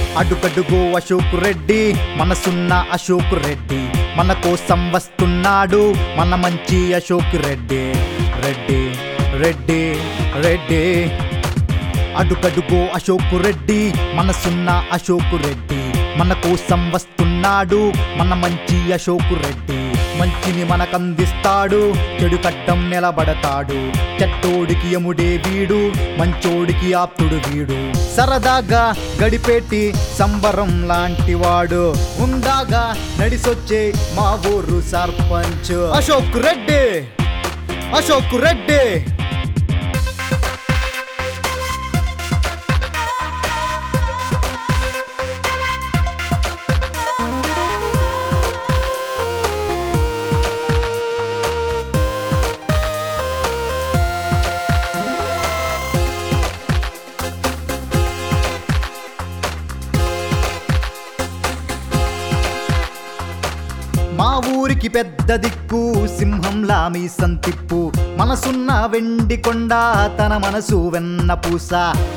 అడుగడుగు అశోక్ రెడ్డి మనసున్న అశోక్ రెడ్డి మన కోసం వస్తున్నాడు మన మంచి అశోక్ రెడ్డి రెడ్డి రెడ్డి రెడ్డి అడుగడుగు అశోక్ రెడ్డి మనసున్న అశోక్ రెడ్డి మన కోసం వస్తున్నాడు మన మంచి అశోక్ రెడ్డి మంచిని మనకందిస్తాడు చెడు కట్టం నిలబడతాడు చెట్టోడికి యముడే వీడు మంచోడికి ఆప్తుడు వీడు సరదాగా గడిపేటి సంబరం లాంటి వాడు ఉందాగా నడిసొచ్చే మా ఊరు సర్పంచ్ అశోక్ రెడ్డి అశోక్ రెడ్డి మా ఊరికి పెద్ద దిక్కు సింహంలా మీ సంతిప్పు మనసున్న వెండి కొండ తన మనసు వెన్న పూస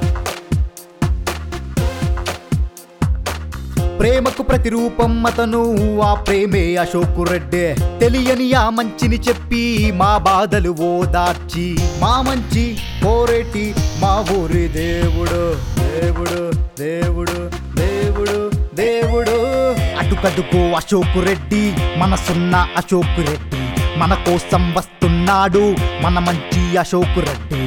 ప్రేమకు ప్రతిరూపం అతను ఆ ప్రేమే అశోకు రెడ్డి తెలియని ఆ మంచిని చెప్పి మా బాధలు ఓదార్చి మా మంచి కోరేటి మా ఊరి దేవుడు దేవుడు దేవుడు దేవుడు దేవుడు అటుకటుకు అశోక్ రెడ్డి మనసున్న అశోక్ రెడ్డి మన కోసం వస్తున్నాడు మన మంచి అశోక్ రెడ్డి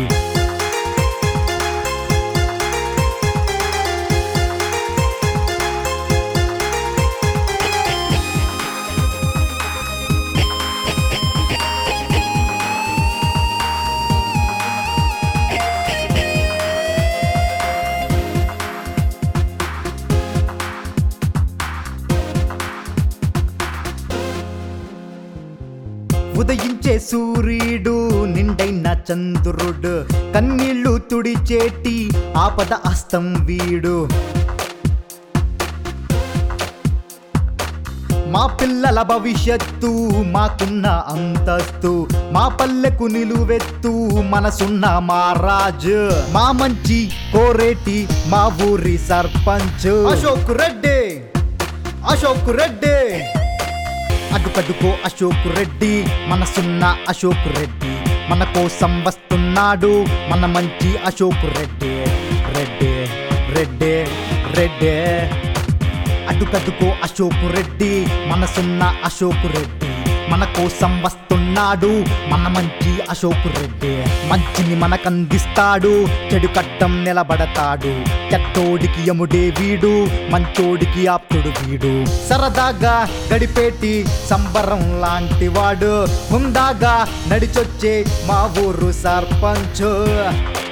ఉదయించే సూర్యుడు నిండైన చంద్రుడు కన్నీళ్లు తుడిచేటి ఆపద అస్తం వీడు మా పిల్లల భవిష్యత్తు మాకున్న అంతస్తు మా పల్లెకు నిలువెత్తు మనసున్న మా రాజు మా మంచి కోరేటి మా ఊరి సర్పంచ్ అశోక్ రెడ్డి అశోక్ రెడ్డి అడుగడుగో అశోక్ రెడ్డి మనసున్న అశోక్ రెడ్డి మన కోసం వస్తున్నాడు మన మంచి అశోక్ రెడ్డి రెడ్డి రెడ్డి రెడ్డి అడుగడుగో అశోక్ రెడ్డి మనసున్న అశోక్ రెడ్డి మన కోసం వస్తున్నాడు మన మంచి అశోక్ రెడ్డి మంచిని మనకందిస్తాడు చెడు కట్టం నిలబడతాడు చెట్టోడికి యముడే వీడు మంచోడికి ఆప్తుడు వీడు సరదాగా గడిపేటి సంబరం లాంటి వాడు ముందాగా నడిచొచ్చే మా ఊరు సర్పంచ్